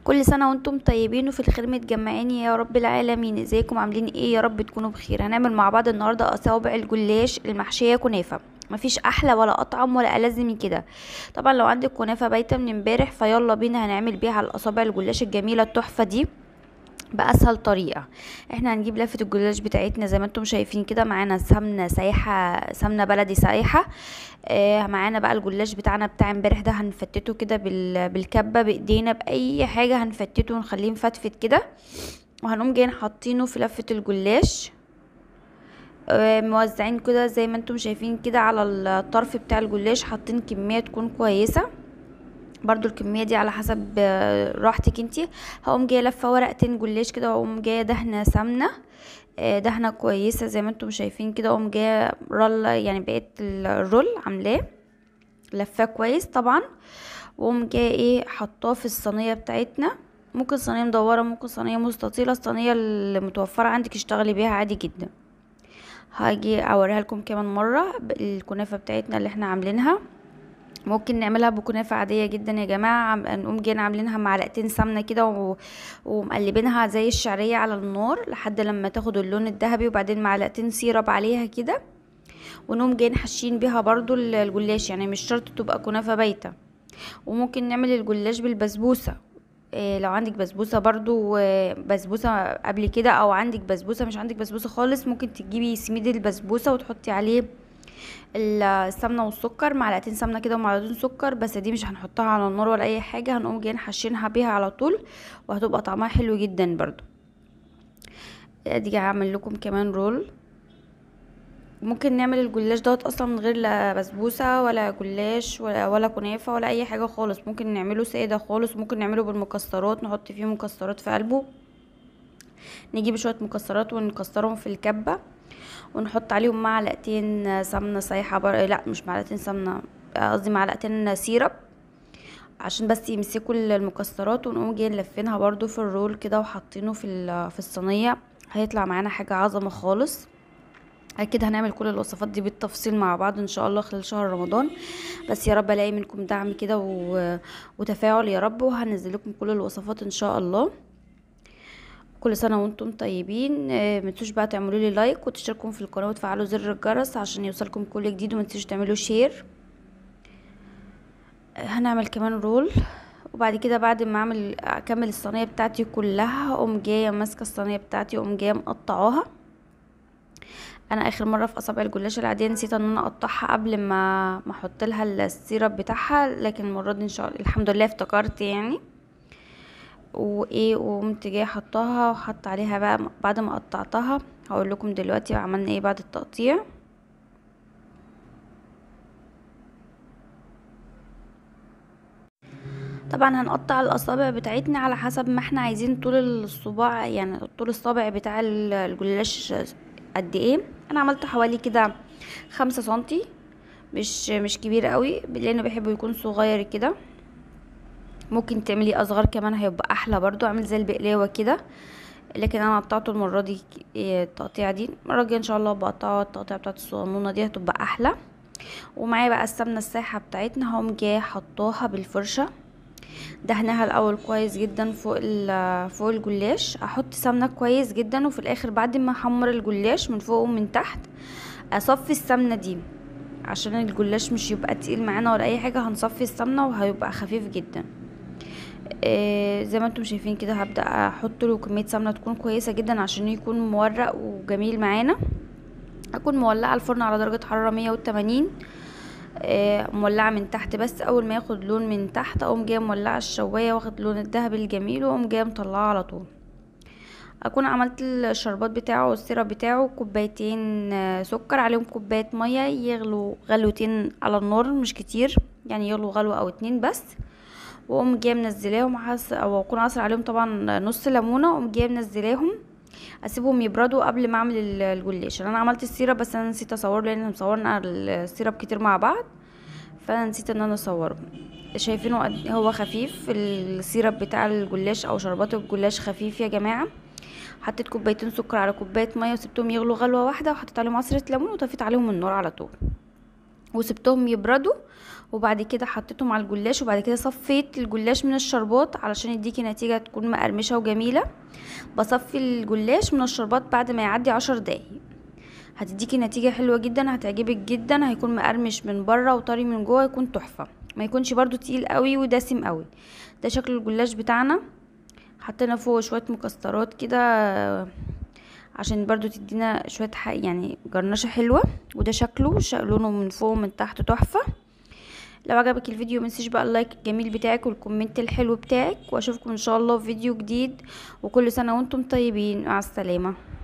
كل سنة وانتم طيبين وفي الخير متجمعين يا رب العالمين ازيكم عاملين ايه يا رب تكونوا بخير هنعمل مع بعض النهاردة اصابع الجلاش المحشية كنافة مفيش احلى ولا اطعم ولا ألذ من كده طبعا لو عندك كنافة بايتة من امبارح فيلا بينا هنعمل بيها الاصابع الجلاش الجميلة التحفة دي باسهل طريقه احنا هنجيب لفه الجلاش بتاعتنا زي ما انتم شايفين كده معانا سمنه سايحه سمنه بلدي سايحه اه معانا بقى الجلاش بتاعنا بتاع امبارح ده هنفتته كده بال... بالكبه بايدينا باي حاجه هنفتته ونخليه مفتفت كده وهنقوم جايين حاطينه في لفه الجلاش اه موزعين كده زي ما انتم شايفين كده على الطرف بتاع الجلاش حاطين كميه تكون كويسه برضو الكميه دي على حسب راحتك انتي هقوم جايه لفه ورقتين جلاش كده واقوم جايه دهنه سمنه دهنه كويسه زي ما انتم شايفين كده اقوم جايه رول يعني بقيت الرول عاملاه لفاه كويس طبعا واقوم جايه ايه حطاه في الصينيه بتاعتنا ممكن صينيه مدوره ممكن صينيه مستطيله الصينيه اللي متوفره عندك اشتغلي بيها عادي جدا هاجي اوريها لكم كمان مره الكنافه بتاعتنا اللي احنا عاملينها ممكن نعملها بكنافة عادية جدا يا جماعة نقوم جايين عاملينها معلقتين سمنة كده و... ومقلبينها زي الشعرية على النار لحد لما تاخد اللون الذهبي وبعدين معلقتين سيرب عليها كده ونقوم جايين حاشين بيها برضو الجلاش يعني مش شرط تبقى كنافة بايتة وممكن نعمل الجلاش بالبسبوسة إيه لو عندك بسبوسة برضو بسبوسة قبل كده او عندك بسبوسة مش عندك بسبوسة خالص ممكن تجيبي سميد البسبوسة وتحطي عليه السمنه والسكر معلقتين سمنه كده ومعلقتين سكر بس دي مش هنحطها على النار ولا اي حاجه هنقوم جايين حاشينها بيها على طول وهتبقى طعمها حلو جدا برضو ادي هعمل لكم كمان رول ممكن نعمل الجلاش دوت اصلا من غير لا بسبوسه ولا جلاش ولا ولا كنافه ولا اي حاجه خالص ممكن نعمله ساده خالص ممكن نعمله بالمكسرات نحط فيه مكسرات في قلبه نجيب شويه مكسرات ونكسرهم في الكبه ونحط عليهم معلقتين سمنة سايحة بر... لا مش معلقتين سمنة قصدي معلقتين سيرب عشان بس يمسكوا المكسرات ونقوم جايين لفينها برضو في الرول كده وحاطينه في في الصينية هيطلع معانا حاجة عظمة خالص اكيد هنعمل كل الوصفات دي بالتفصيل مع بعض ان شاء الله خلال شهر رمضان بس يا رب الاقي منكم دعم كده و... وتفاعل يا رب وهنزل لكم كل الوصفات ان شاء الله كل سنه وانتم طيبين متنسوش بقى تعملوا لي لايك وتشتركوا في القناه وتفعلوا زر الجرس عشان يوصلكم كل جديد ومتنسوش تعملوا شير هنعمل كمان رول وبعد كده بعد ما اعمل اكمل الصينيه بتاعتي كلها اقوم جايه ماسكه الصينيه بتاعتي واقوم جايه مقطعاها انا اخر مره في اصابع الجلاش العاديه نسيت ان انا اقطعها قبل ما ما احط لها السيرب بتاعها لكن المره دي ان شاء الله الحمد لله افتكرت يعني وايه وقمت جايه حطاها وحط عليها بقى بعد ما قطعتها هقول لكم دلوقتي عملنا ايه بعد التقطيع طبعا هنقطع الاصابع بتاعتنا على حسب ما احنا عايزين طول الصباع يعني طول الصابع بتاع الجلاش قد ايه انا عملت حوالي كده خمسة سنتي مش مش كبير قوي لانه بحبه يكون صغير كده ممكن تعملي اصغر كمان هيبقى احلى برضو اعمل زي البقلاوه كده لكن انا قطعته المره دي التقطيعه دي المره الجايه ان شاء الله بقطعه التقطيعه بتاعت الصغنونه دي هتبقى احلى ومعايا بقى السمنه السايحه بتاعتنا هقوم جايه حطاها بالفرشه دهنها الاول كويس جدا فوق فوق الجلاش احط سمنه كويس جدا وفي الاخر بعد ما احمر الجلاش من فوق ومن تحت اصفي السمنه دي عشان الجلاش مش يبقى تقيل معانا ولا اي حاجه هنصفي السمنه وهيبقى خفيف جدا آه زي ما انتم شايفين كده هبدا احط له كميه سمنه تكون كويسه جدا عشان يكون مورق وجميل معانا اكون مولعه الفرن على درجه حراره 180 آه مولعه من تحت بس اول ما ياخد لون من تحت اقوم جايه مولعه الشوايه واخد لون الذهبي الجميل واقوم جايه مطلعه على طول اكون عملت الشربات بتاعه والسيرب بتاعه كوبايتين آه سكر عليهم كوبايه ميه يغلوا غلوتين على النار مش كتير يعني يغلوا غلوه او اتنين بس واقوم جايه منزلاهم حس او اكون عصر عليهم طبعا نص ليمونه واقوم جايه منزلاهم اسيبهم يبردوا قبل ما اعمل الجلاش انا عملت السيرب بس انا نسيت اصوره لان مصورنا السيرب كتير مع بعض فانا نسيت ان انا اصوره شايفينه هو خفيف السيرب بتاع الجلاش او شربات الجلاش خفيف يا جماعه حطيت كوبايتين سكر على كوبايه ميه وسبتهم يغلوا غلوه واحده وحطيت عليهم عصره ليمون وطفيت عليهم النار على طول وسبتهم يبردوا وبعد كده حطيتهم على الجلاش وبعد كده صفيت الجلاش من الشربات علشان يديكي نتيجة تكون مقرمشة وجميلة بصفي الجلاش من الشربات بعد ما يعدي عشر دقايق هتديكي نتيجة حلوة جدا هتعجبك جدا هيكون مقرمش من بره وطري من جوه يكون تحفة ما يكونش برضو تقيل قوي ودسم قوي ده شكل الجلاش بتاعنا حطينا فوق شوية مكسرات كده عشان برضو تدينا شوية ح- يعني جرنشة حلوة وده شكله ش- لونه من فوق ومن تحت تحفة لو عجبك الفيديو منسيش بقى اللايك الجميل بتاعك والكومنت الحلو بتاعك واشوفكم ان شاء الله في فيديو جديد وكل سنة وانتم طيبين مع السلامة